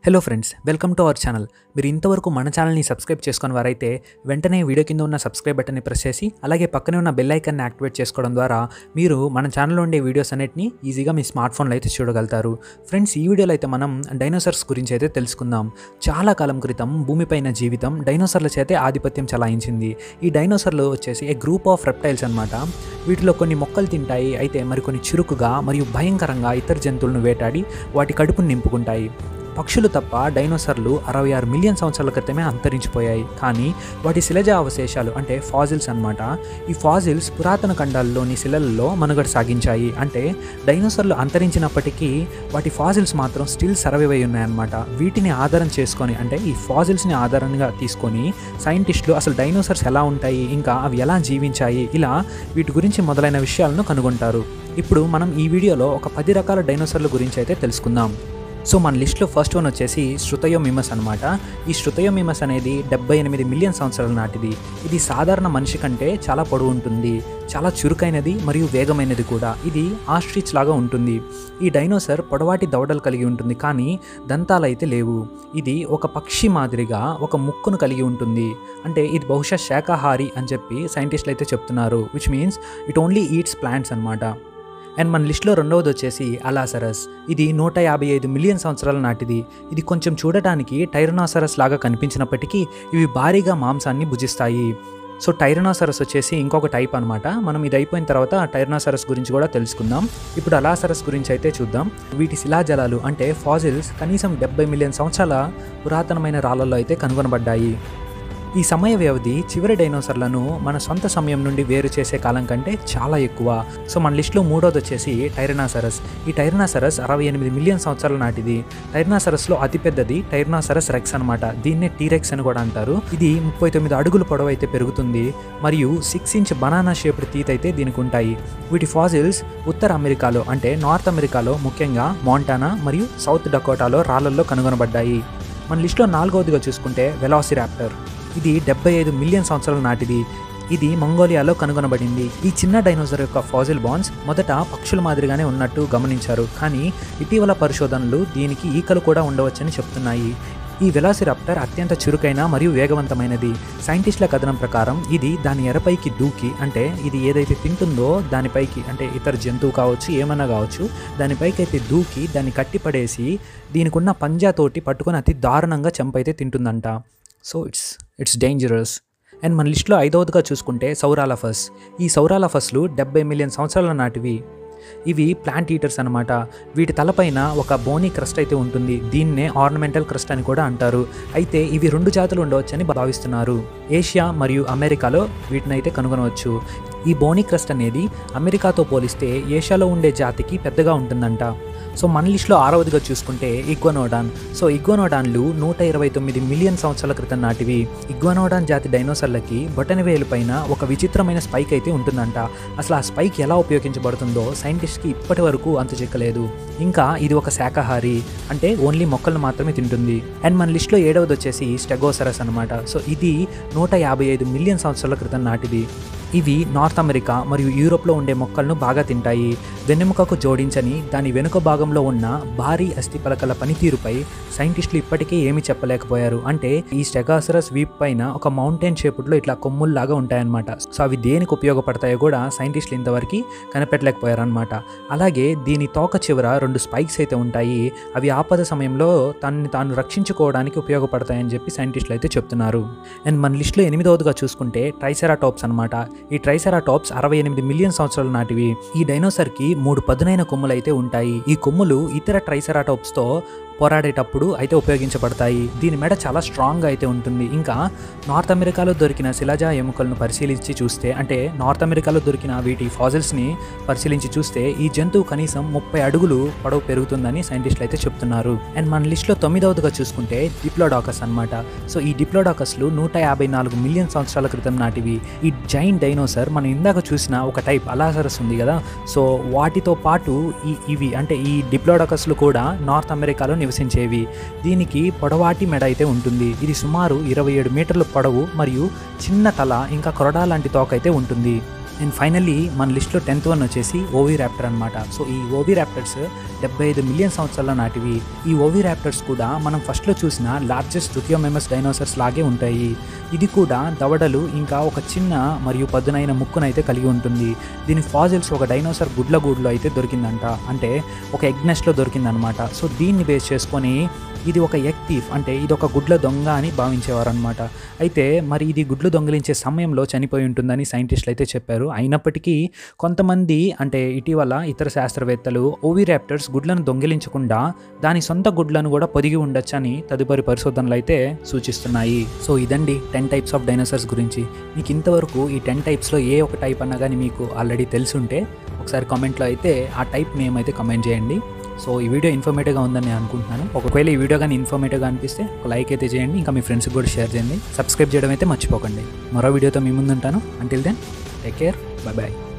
hello friends welcome to our channel మీరు ఇంతవరకు మన ఛానల్ని సబ్స్క్రైబ్ చేసుకుని వారైతే వెంటనే వీడియో కింద ఉన్న సబ్స్క్రైబ్ బటన్ని ప్రెస్ చేసి అలాగే పక్కనే ఉన్న బెల్ ఐకాన్ని యాక్టివేట్ చేసుకోవడం ద్వారా మీరు మన ఛానల్లో ఉండే వీడియోస్ అన్నిటిని ఈజీగా మీ స్మార్ట్ ఫోన్లో అయితే చూడగలుగుతారు ఫ్రెండ్స్ ఈ వీడియోలో అయితే మనం డైనోసార్స్ గురించి అయితే తెలుసుకుందాం చాలా కాలం క్రితం భూమిపైన జీవితం డైనోసార్ల చేతే ఆధిపత్యం చలాయించింది ఈ డైనోసార్లు వచ్చేసి ఏ గ్రూప్ ఆఫ్ రెప్టైల్స్ అనమాట వీటిలో కొన్ని మొక్కలు తింటాయి అయితే మరికొన్ని చురుకుగా మరియు భయంకరంగా ఇతర జంతువులను వేటాడి వాటి కడుపును నింపుకుంటాయి పక్షులు తప్ప డైనోసార్లు అరవై ఆరు మిలియన్ సంవత్సరాల క్రితమే అంతరించిపోయాయి కానీ వాటి శిలజ అవశేషాలు అంటే ఫాజిల్స్ అన్నమాట ఈ ఫాజిల్స్ పురాతన ఖండాల్లోని శిలలలో మనుగడ సాగించాయి అంటే డైనోసార్లు అంతరించినప్పటికీ వాటి ఫాజిల్స్ మాత్రం స్టిల్ సర్వైవ్ అయి ఉన్నాయన్నమాట వీటిని ఆధారం చేసుకొని అంటే ఈ ఫాజిల్స్ని ఆధారంగా తీసుకొని సైంటిస్టులు అసలు డైనోసార్స్ ఎలా ఉంటాయి ఇంకా అవి ఎలా జీవించాయి ఇలా వీటి గురించి మొదలైన విషయాలను కనుగొంటారు ఇప్పుడు మనం ఈ వీడియోలో ఒక పది రకాల డైనోసార్ల గురించి అయితే తెలుసుకుందాం సో మన లిస్ట్లో ఫస్ట్ వన్ వచ్చేసి శృతయోమిమస్ అనమాట ఈ శృతయోమిమస్ అనేది డెబ్బై ఎనిమిది మిలియన్ సంవత్సరాల నాటిది ఇది సాధారణ మనిషి కంటే చాలా పొడవు ఉంటుంది చాలా చురుకైనది మరియు వేగమైనది కూడా ఇది ఆస్ట్రిచ్ లాగా ఉంటుంది ఈ డైనోసర్ పొడవాటి దవడలు కలిగి ఉంటుంది కానీ దంతాలు అయితే లేవు ఇది ఒక పక్షి మాదిరిగా ఒక ముక్కును కలిగి ఉంటుంది అంటే ఇది బహుశా శాకాహారి అని చెప్పి సైంటిస్టులు అయితే చెప్తున్నారు which means it only eats plants అనమాట అండ్ మన లిస్ట్లో రెండవది వచ్చేసి అలాసరస్ ఇది నూట యాభై ఐదు మిలియన్ సంవత్సరాల నాటిది ఇది కొంచెం చూడటానికి టైరనాసరస్ లాగా కనిపించినప్పటికీ ఇవి భారీగా మాంసాన్ని భుజిస్తాయి సో టైరనాసరస్ వచ్చేసి ఇంకొక టైప్ అనమాట మనం ఇది అయిపోయిన తర్వాత టైరనాసరస్ గురించి కూడా తెలుసుకుందాం ఇప్పుడు అలాసరస్ గురించి అయితే చూద్దాం వీటి శిలాజలాలు అంటే ఫాజిల్స్ కనీసం డెబ్బై మిలియన్ సంవత్సరాల పురాతనమైన రాళ్ళల్లో అయితే కనుగొనబడ్డాయి ఈ సమయ వ్యవధి చివరి డైనోసర్లను మన సొంత సమయం నుండి వేరు చేసే కాలం కంటే చాలా ఎక్కువ సో మన లిస్ట్లో మూడోది వచ్చేసి టైరనాసరస్ ఈ టైరనాసరస్ అరవై ఎనిమిది మిలియన్ సంవత్సరాల నాటిది టైరనాసరస్లో అతిపెద్దది టైరనాసరస్ రెక్స్ అనమాట దీన్నే టీరెక్స్ అని కూడా అంటారు ఇది ముప్పై తొమ్మిది అడుగుల పొడవు అయితే పెరుగుతుంది మరియు six inch banana shaped teeth అయితే దీనికి ఉంటాయి వీటి ఫాజిల్స్ ఉత్తర అమెరికాలో అంటే నార్త్ అమెరికాలో ముఖ్యంగా మోంటానా మరియు సౌత్ డకోటాలో రాళ్లల్లో కనుగొనబడ్డాయి మన లిస్ట్లో నాలుగవదిగా చూసుకుంటే వెలాసిరాప్టర్ ఇది డెబ్బై ఐదు మిలియన్ సంవత్సరాల నాటిది ఇది మంగోలియాలో కనుగొనబడింది ఈ చిన్న డైనోసర్ యొక్క ఫాజిల్ బాన్స్ మొదట పక్షుల మాదిరిగానే ఉన్నట్టు గమనించారు కానీ ఇటీవల పరిశోధనలు దీనికి ఈకలు కూడా ఉండవచ్చని చెప్తున్నాయి ఈ వెలాసిరాప్టర్ అత్యంత చురుకైన మరియు వేగవంతమైనది సైంటిస్టుల కథనం ప్రకారం ఇది దాని ఎరపైకి దూకి అంటే ఇది ఏదైతే తింటుందో దానిపైకి అంటే ఇతర జంతువు కావచ్చు ఏమన్నా కావచ్చు దానిపైకి అయితే దూకి దాన్ని కట్టిపడేసి దీనికి ఉన్న పంజాతోటి పట్టుకొని అతి దారుణంగా చంపైతే తింటుందంట so it's it's dangerous and మన లిస్ట్లో ఐదవదిగా చూసుకుంటే సౌరాలఫస్ ఈ సౌరాలఫస్లు డెబ్బై మిలియన్ సంవత్సరాల నాటివి ఇవి ప్లాంట్ ఈటర్స్ అనమాట వీటి తలపైన ఒక బోనీ క్రస్ట్ అయితే ఉంటుంది దీన్నే ఆర్నమెంటల్ క్రస్ట్ అని కూడా అంటారు అయితే ఇవి రెండు జాతులు ఉండవచ్చని భావిస్తున్నారు ఏషియా మరియు అమెరికాలో వీటిని అయితే కనుగొనవచ్చు ఈ బోనీ క్రస్ట్ అనేది అమెరికాతో పోలిస్తే ఏషియాలో ఉండే జాతికి పెద్దగా ఉంటుందంట సో మన లిస్ట్లో ఆరవదిగా చూసుకుంటే ఇగ్వనోడాన్ సో ఇగ్వనోడాన్లు నూట ఇరవై తొమ్మిది మిలియన్ సంవత్సరాల క్రితం నాటివి ఇగ్వనోడాన్ జాతి డైనోసర్లకి బొటనవేలు పైన ఒక విచిత్రమైన స్పైక్ అయితే ఉంటుందంట అసలు ఆ స్పైక్ ఎలా ఉపయోగించబడుతుందో సైంటిస్ట్కి ఇప్పటి వరకు అంత చిక్కలేదు ఇంకా ఇది ఒక శాకాహారి అంటే ఓన్లీ మొక్కలను మాత్రమే తింటుంది అండ్ మన లిస్ట్లో ఏడవది వచ్చేసి స్టెగోసరస్ అనమాట సో ఇది నూట యాభై ఐదు మిలియన్ సంవత్సరాల క్రితం నాటిది ఇవి నార్త్ అమెరికా మరియు యూరోప్లో ఉండే మొక్కలను బాగా తింటాయి వెన్నెముకకు జోడించని దాని వెనుక భాగంలో ఉన్న భారీ అస్థిపలకల పనితీరుపై సైంటిస్టులు ఇప్పటికే ఏమీ చెప్పలేకపోయారు అంటే ఈ స్టెగాసరస్ వీప్ పైన ఒక మౌంటైన్ షేపుడ్లో ఇట్లా కొమ్ముల్లాగా ఉంటాయన్నమాట సో అవి దేనికి ఉపయోగపడతాయో కూడా సైంటిస్టులు ఇంతవరకు కనిపెట్టలేకపోయారనమాట అలాగే దీని తోక చివర రెండు స్పైక్స్ అయితే ఉంటాయి అవి ఆపద సమయంలో తనని తాను రక్షించుకోవడానికి ఉపయోగపడతాయని చెప్పి సైంటిస్టులు అయితే చెప్తున్నారు అండ్ మన లిస్ట్లో ఎనిమిదవదిగా చూసుకుంటే ట్రైసెరాటాప్స్ అనమాట ఈ ట్రైసెరాటాప్స్ అరవై ఎనిమిది మిలియన్ సంవత్సరాల నాటివి ఈ డైనోసర్కి మూడు పదునైన కొమ్ములు అయితే ఉంటాయి ఈ కొమ్ములు ఇతర ట్రైసెరాటాప్స్తో పోరాడేటప్పుడు అయితే ఉపయోగించబడతాయి దీని మెడ చాలా స్ట్రాంగ్గా అయితే ఉంటుంది ఇంకా నార్త్ అమెరికాలో దొరికిన శిలాజ ఎముకలను పరిశీలించి చూస్తే అంటే నార్త్ అమెరికాలో దొరికిన వీటి ఫాజిల్స్ని పరిశీలించి చూస్తే ఈ జంతువు కనీసం ముప్పై అడుగులు పొడవు పెరుగుతుందని సైంటిస్టులు అయితే చెప్తున్నారు అండ్ మన లిస్ట్లో తొమ్మిదవదిగా చూసుకుంటే డిప్లోడాకస్ అనమాట సో ఈ డిప్లోడాకస్లు నూట యాభై నాలుగు మిలియన్ సంవత్సరాల క్రితం నాటివి ఈ జైన్ డైనోసర్ మనం ఇందాక చూసిన ఒక టైప్ అలాసరస్ ఉంది కదా సో వాటితో పాటు ఈ ఇవి అంటే ఈ డిప్లోడాకస్లు కూడా నార్త్ అమెరికాలో నివసించేవి దీనికి పొడవాటి మెడ అయితే ఉంటుంది ఇది సుమారు ఇరవై ఏడు మీటర్ల పొడవు మరియు చిన్న తల ఇంకా కొరడా లాంటి తోక అయితే ఉంటుంది అండ్ ఫైనల్లీ మన లిస్ట్లో టెన్త్ వన్ వచ్చేసి ఓవీ ర్యాప్టర్ అనమాట సో ఈ ఓవీ ర్యాప్టర్స్ డెబ్బై ఐదు మిలియన్ సంవత్సరాల నాటివి ఈ ఓవీ ర్యాప్టర్స్ కూడా మనం ఫస్ట్లో చూసిన లార్జెస్ట్ రుథియోమెమస్ డైనోసర్స్ లాగే ఉంటాయి ఇది కూడా దవడలు ఇంకా ఒక చిన్న మరియు పదునైన ముక్కునైతే కలిగి ఉంటుంది దీని ఫాజిల్స్ ఒక డైనోసర్ గుడ్ల గూడులో అయితే దొరికిందంట అంటే ఒక ఎగ్ నెస్ట్లో దొరికిందనమాట సో దీన్ని బేస్ చేసుకొని ఇది ఒక ఎగ్ థీఫ్ అంటే ఇది ఒక గుడ్ల దొంగ అని భావించేవారు అనమాట అయితే మరి ఇది గుడ్లు దొంగిలించే సమయంలో చనిపోయి ఉంటుందని సైంటిస్టులు అయితే చెప్పారు అయినప్పటికీ కొంతమంది అంటే ఇటీవల ఇతర శాస్త్రవేత్తలు ఓవిరాప్టర్స్ గుడ్లను దొంగిలించకుండా దాని సొంత గుడ్లను కూడా పొదిగి ఉండొచ్చని తదుపరి పరిశోధనలు అయితే సూచిస్తున్నాయి సో ఇదండి టెన్ టైప్స్ ఆఫ్ డైనోసార్స్ గురించి మీకు ఇంతవరకు ఈ టెన్ టైప్స్లో ఏ ఒక టైప్ అన్నా కానీ మీకు ఆల్రెడీ తెలుసుంటే ఒకసారి కామెంట్లో అయితే ఆ టైప్ నేమ్ అయితే కమెంట్ చేయండి సో ఈ వీడియో ఇన్ఫర్మేటివ్గా ఉందని నేను అనుకుంటున్నాను ఒకవేళ ఈ వీడియో కానీ ఇన్ఫర్మేటివ్గా అనిపిస్తే ఒక లైక్ అయితే చేయండి ఇంకా మీ ఫ్రెండ్స్కి కూడా షేర్ చేయండి సబ్స్క్రైబ్ చేయడం అయితే మర్చిపోకండి మరో వీడియోతో మీ ముందు ఉంటాను until then take care bye bye